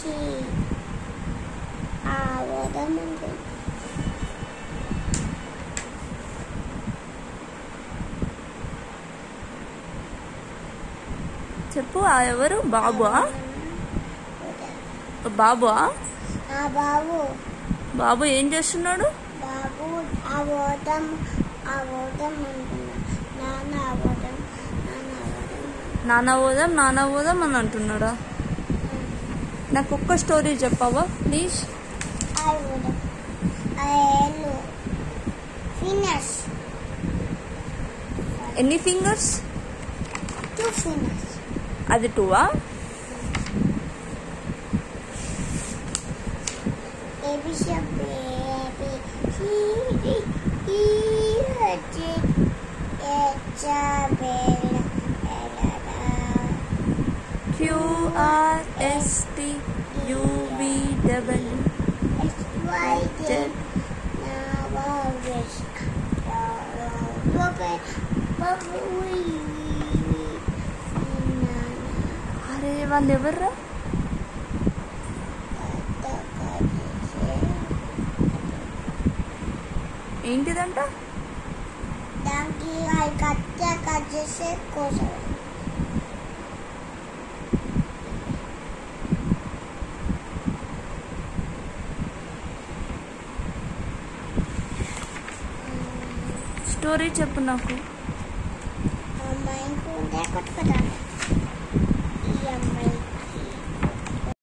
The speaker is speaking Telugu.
ఏబిసి ఆ వదమంది చెప్పు ఆ ఎవరు బాబా బాబా ఆ బాబు బాబు ఏం చేస్తున్నాడు బాబు ఆ ఓదం ఆ ఓదం అంటున్నా నాన్న ఆ ఓదం నాన్న ఆ ఓదం నాన్న పోదాం నాన్న పోదాం అని అంటున్నాడా నాకు ఒక్క స్టోరీ చెప్పావా ప్లీజ్ ఆ ఓదం ఆ ఏళ్ళు ఫినస్ ఎన్ని ఫింగర్స్ టూ ఫినస్ అది టూవా ABC baby he E H H bell ఎలడా QR S T UV W Excited. Now I wish. Look at అరే వాళ్ళు ఎవర్రా ఏంటిదంట దానికి అది కట్ కట్ చేసే కోసం స్టోరీ చెప్పు నాకు అమ్మాయి ఇంకుంటే కొట్టుకుంటాను